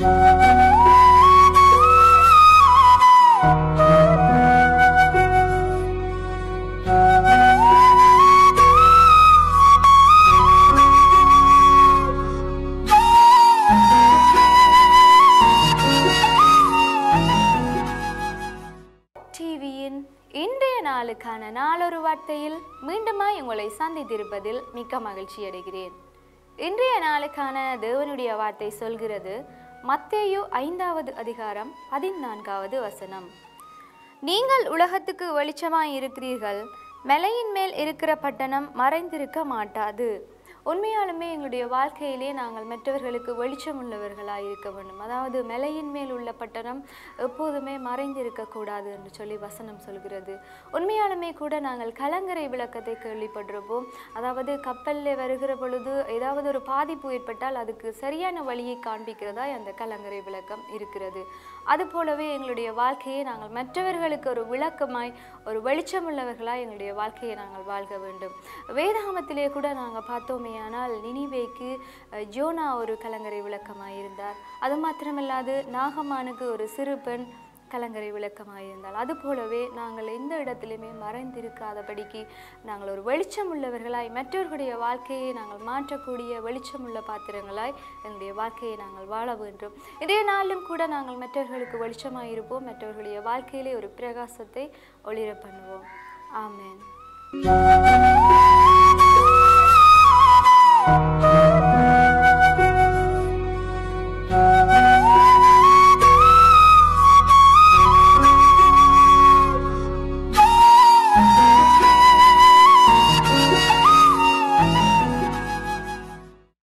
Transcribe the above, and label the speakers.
Speaker 1: டிவியின் இன்றைய நாளுக்கான நாளொரு வார்த்தையில் மீண்டுமாய் உங்களை சந்தித்திருப்பதில் மிக்க மகிழ்ச்சி அடைகிறேன் இன்றைய நாளுக்கான தேவனுடைய வார்த்தை சொல்கிறது மத்தேயு ஐந்தாவது அதிகாரம் பதினான்காவது வசனம் நீங்கள் உலகத்துக்கு வெளிச்சமாய் இருக்கிறீர்கள் மலையின் மேல் இருக்கிற பட்டணம் மறைந்திருக்க மாட்டாது உண்மையாலுமே எங்களுடைய வாழ்க்கையிலே நாங்கள் மற்றவர்களுக்கு வெளிச்சம் உள்ளவர்களாய் இருக்க வேண்டும் அதாவது மலையின் மேல் உள்ள பட்டணம் எப்போதுமே மறைந்திருக்கக்கூடாது என்று சொல்லி வசனம் சொல்கிறது உண்மையாலுமே கூட நாங்கள் கலங்கரை விளக்கத்தை கேள்விப்பட்டிருப்போம் அதாவது கப்பலில் வருகிற பொழுது ஏதாவது ஒரு பாதிப்பு ஏற்பட்டால் அதுக்கு சரியான வழியை காண்பிக்கிறதா அந்த கலங்கரை விளக்கம் இருக்கிறது அதுபோலவே எங்களுடைய வாழ்க்கையை நாங்கள் மற்றவர்களுக்கு ஒரு விளக்கமாய் ஒரு வெளிச்சமுள்ளவர்களாய் எங்களுடைய வாழ்க்கையை நாங்கள் வாழ்க வேண்டும் வேதாகமத்திலே கூட நாங்கள் பார்த்தோமேயானால் நினிவேக்கு அஹ், ஜோனா ஒரு கலங்கரை விளக்கமாய் இருந்தார் அது மாத்திரமல்லாது நாகமானுக்கு ஒரு சிறு பெண் கலங்கரை விளக்கமாயிருந்தால் அதுபோலவே நாங்கள் எந்த இடத்திலுமே மறைந்திருக்காதபடிக்கு நாங்கள் ஒரு வெளிச்சம் உள்ளவர்களாய் மற்றவர்களுடைய வாழ்க்கையை நாங்கள் மாற்றக்கூடிய வெளிச்சமுள்ள பாத்திரங்களாய் எங்களுடைய வாழ்க்கையை நாங்கள் வாழ வேண்டும் இதே நாளிலும் கூட நாங்கள் மற்றவர்களுக்கு வெளிச்சமாய் இருப்போம் மற்றவர்களுடைய வாழ்க்கையிலே ஒரு பிரகாசத்தை ஒளிர பண்ணுவோம் ஆமென்